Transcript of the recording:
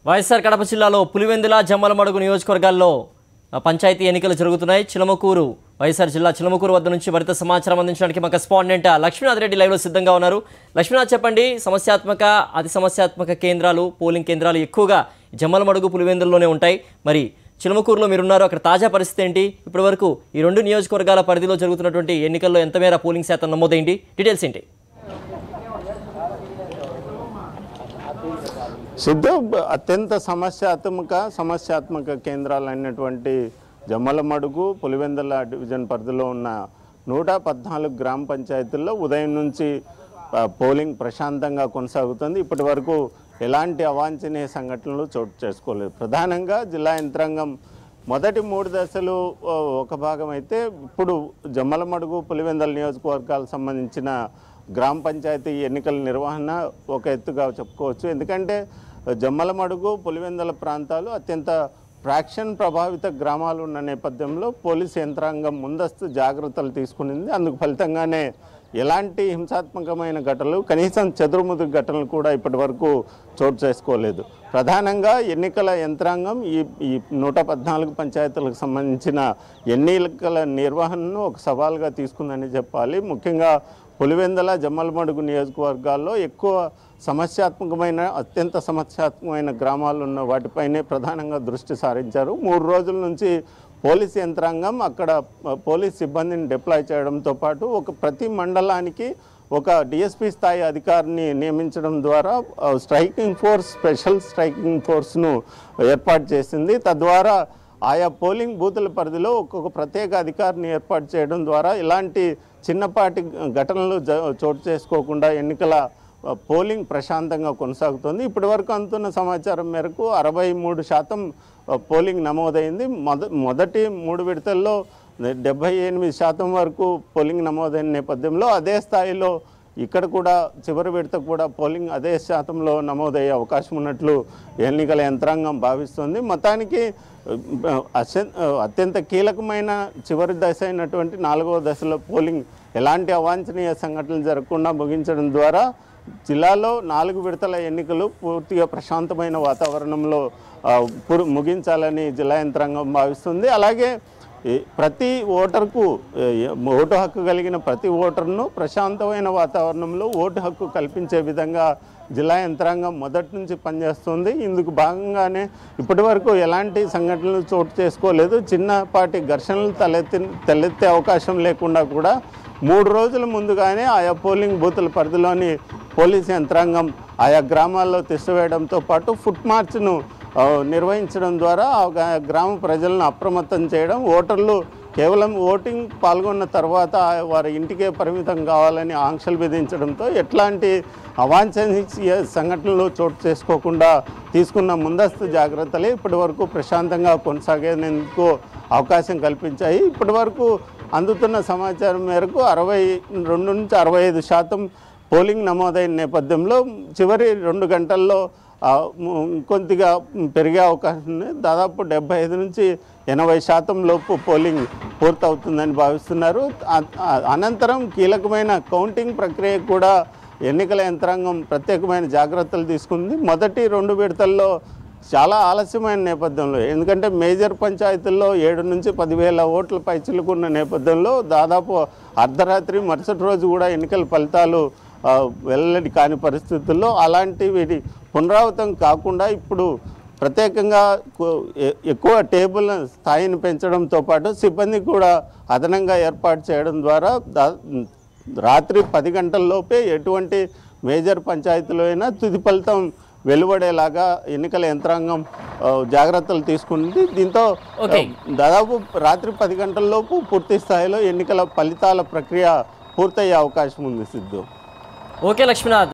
వైఎస్ఆర్ కడప జిల్లాలో పులివెందుల జమ్మలమడుగు నియోజకవర్గాల్లో ఆ, పంచాయతీ ఎన్నికలు జరుగుతున్నాయి చిలమకూరు వైఎస్ఆర్ జిల్లా చిలమకూరు వద్ద నుంచి మరింత సమాచారం అందించడానికి మా కరెస్పాండెంట్ లక్ష్మీనాథ్ రెడ్డి లైవ్లో సిద్ధంగా ఉన్నారు లక్ష్మీనాథ్ చెప్పండి సమస్యాత్మక అతి సమస్యాత్మక కేంద్రాలు పోలింగ్ కేంద్రాలు ఎక్కువగా జమ్మలమడుగు పులివెందుల్లోనే ఉంటాయి మరి చిలమకూరులో మీరున్నారు అక్కడ తాజా పరిస్థితి ఏంటి ఇప్పటి వరకు ఈ రెండు నియోజకవర్గాల పరిధిలో జరుగుతున్నటువంటి ఎన్నికల్లో ఎంత మేర పోలింగ్ శాతం నమోదైంది డీటెయిల్స్ ఏంటి సిద్ధ అత్యంత సమస్యాత్మక సమస్యాత్మక కేంద్రాలైనటువంటి జమ్మలమడుగు పులివెందుల డివిజన్ పరిధిలో ఉన్న నూట పద్నాలుగు గ్రామ పంచాయతీల్లో ఉదయం నుంచి ఆ, పోలింగ్ ప్రశాంతంగా కొనసాగుతుంది ఇప్పటి వరకు ఎలాంటి అవాంఛనీయ సంఘటనలు చోటు చేసుకోలేదు ప్రధానంగా జిల్లా యంత్రాంగం మొదటి మూడు దశలు ఆ, ఒక భాగం అయితే ఇప్పుడు జమ్మలమడుగు పులివెందల నియోజకవర్గాలకు సంబంధించిన గ్రామ పంచాయతీ ఎన్నికల నిర్వహణ ఒక ఎత్తుగా చెప్పుకోవచ్చు ఎందుకంటే జమ్మలమడుగు పులివెందల ప్రాంతాలు అత్యంత ఫ్రాక్షన్ ప్రభావిత గ్రామాలు ఉన్న నేపథ్యంలో పోలీస్ యంత్రాంగం ముందస్తు జాగ్రత్తలు తీసుకునింది అందుకు ఫలితంగానే ఎలాంటి హింసాత్మకమైన ఘటనలు కనీసం చెదురుముదురు ఘటనలు కూడా ఇప్పటి వరకు చోటు చేసుకోలేదు ప్రధానంగా ఎన్నికల యంత్రాంగం ఈ ఈ నూట పద్నాలుగు పంచాయతీలకు సంబంధించిన ఎన్నికల నిర్వహణను ఒక సవాల్గా తీసుకుందని చెప్పాలి ముఖ్యంగా పులివెందల జమ్మలమడుగు నియోజకవర్గాల్లో ఎక్కువ సమస్యాత్మకమైన అత్యంత సమస్యాత్మకమైన గ్రామాలు ఉన్న వాటిపైనే ప్రధానంగా దృష్టి సారించారు మూడు రోజుల నుంచి పోలీస్ యంత్రాంగం అక్కడ ఆ, పోలీస్ సిబ్బందిని డిప్లాయ్ చేయడంతో పాటు ఒక ప్రతి మండలానికి ఒక డిఎస్పి స్థాయి అధికారిని నియమించడం ద్వారా ఆ, స్ట్రైకింగ్ ఫోర్స్ స్పెషల్ స్ట్రైకింగ్ ఫోర్స్ను ఏర్పాటు చేసింది తద్వారా ఆయా పోలింగ్ బూతుల పరిధిలో ఒక్కొక్క ప్రత్యేక అధికారిని ఏర్పాటు చేయడం ద్వారా ఇలాంటి చిన్నపాటి ఘటనలు జ- చోటు చేసుకోకుండా ఎన్నికల ఆ, పోలింగ్ ప్రశాంతంగా కొనసాగుతుంది ఇప్పటి వరకు అందుతున్న సమాచారం మేరకు అరవై మూడు శాతం ఆ, పోలింగ్ నమోదైంది మొద మొదటి మూడు విడతల్లో డెబ్బై ఎనిమిది శాతం వరకు పోలింగ్ నమోదైన నేపథ్యంలో అదే స్థాయిలో ఇక్కడ కూడా చివరి విడత కూడా పోలింగ్ అదే శాతంలో నమోదయ్యే అవకాశం ఉన్నట్లు ఎన్నికల యంత్రాంగం భావిస్తుంది మొత్తానికి ఆ, అత్య- అత్యంత కీలకమైన చివరి దశ అయినటువంటి నాలుగవ దశలో పోలింగ్ ఎలాంటి అవాంఛనీయ సంఘటనలు జరగకుండా ముగించడం ద్వారా జిల్లాలో నాలుగు విడతల ఎన్నికలు పూర్తిగా ప్రశాంతమైన వాతావరణంలో ఆ, పురు ముగించాలని జిల్లా యంత్రాంగం భావిస్తుంది అలాగే ఈ ప్రతి ఓటర్కు ఏ, ఓటు హక్కు కలిగిన ప్రతి ఓటర్ను ప్రశాంతమైన వాతావరణంలో ఓటు హక్కు కల్పించే విధంగా జిల్లా యంత్రాంగం మొదటి నుంచి పనిచేస్తుంది ఇందుకు భాగంగానే ఇప్పటి వరకు ఎలాంటి సంఘటనలు చోటు చేసుకోలేదు చిన్నపాటి ఘర్షణలు తలెత్తి తలెత్తే అవకాశం లేకుండా కూడా మూడు రోజుల ముందుగానే ఆయా పోలింగ్ బూతుల పరిధిలోని పోలీస్ యంత్రాంగం ఆయా గ్రామాల్లో తిష్టవేయడంతో పాటు ఫుట్ మార్చ్ను ఆ, నిర్వహించడం ద్వారా ఆ గా- గ్రామ ప్రజలను అప్రమత్తం చేయడం ఓటర్లు కేవలం ఓటింగ్ పాల్గొన్న తర్వాత వారి ఇంటికే పరిమితం కావాలని ఆంక్షలు విధించడంతో ఎట్లాంటి అవాంఛనీయ సంఘటనలు చోటు చేసుకోకుండా తీసుకున్న ముందస్తు జాగ్రత్తలే ఇప్పటి వరకు ప్రశాంతంగా కొనసాగేందుకు అవకాశం కల్పించాయి ఇప్పటి వరకు అందుతున్న సమాచారం మేరకు అరవై రెండు నుంచి అరవై ఐదు శాతం పోలింగ్ నమోదైన నేపథ్యంలో చివరి రెండు గంటల్లో ఆ, ము- కొద్దిగా పెరిగే అవకాశం ఉంది దాదాపు డెబ్బై ఐదు నుంచి ఎనభై శాతం లోపు పోలింగ్ పూర్తవుతుందని భావిస్తున్నారు ఆ- ఆ- అనంతరం కీలకమైన కౌంటింగ్ ప్రక్రియ కూడా ఎన్నికల యంత్రాంగం ప్రత్యేకమైన జాగ్రత్తలు తీసుకుంది మొదటి రెండు విడతల్లో చాలా ఆలస్యమైన నేపథ్యంలో ఎందుకంటే మేజర్ పంచాయతీల్లో ఏడు నుంచి పదివేల ఓట్ల పైచిలుకున్న నేపథ్యంలో దాదాపు అర్ధరాత్రి మరుసటి రోజు కూడా ఎన్నికల ఫలితాలు ఆ, వెల్లడి కాని పరిస్థితుల్లో అలాంటి వీటి పునరావృతం కాకుండా ఇప్పుడు ప్రత్యేకంగా కు- ఎ- ఎక్కువ టేబుల్ స్థాయిని పెంచడంతో పాటు సిబ్బంది కూడా అదనంగా ఏర్పాటు చేయడం ద్వారా దా- రాత్రి పది గంటల్లోపే ఎటువంటి మేజర్ పంచాయతీలో అయినా తుది ఫలితం వెలువడేలాగా ఎన్నికల యంత్రాంగం ఆ, జాగ్రత్తలు తీసుకుంది దీంతో Okay. ఆ, దాదాపు రాత్రి పది గంటల్లోపు పూర్తి స్థాయిలో ఎన్నికల ఫలితాల ప్రక్రియ పూర్తయ్యే అవకాశం ఉంది సిద్ధు ఓకే లక్ష్మీనాథ్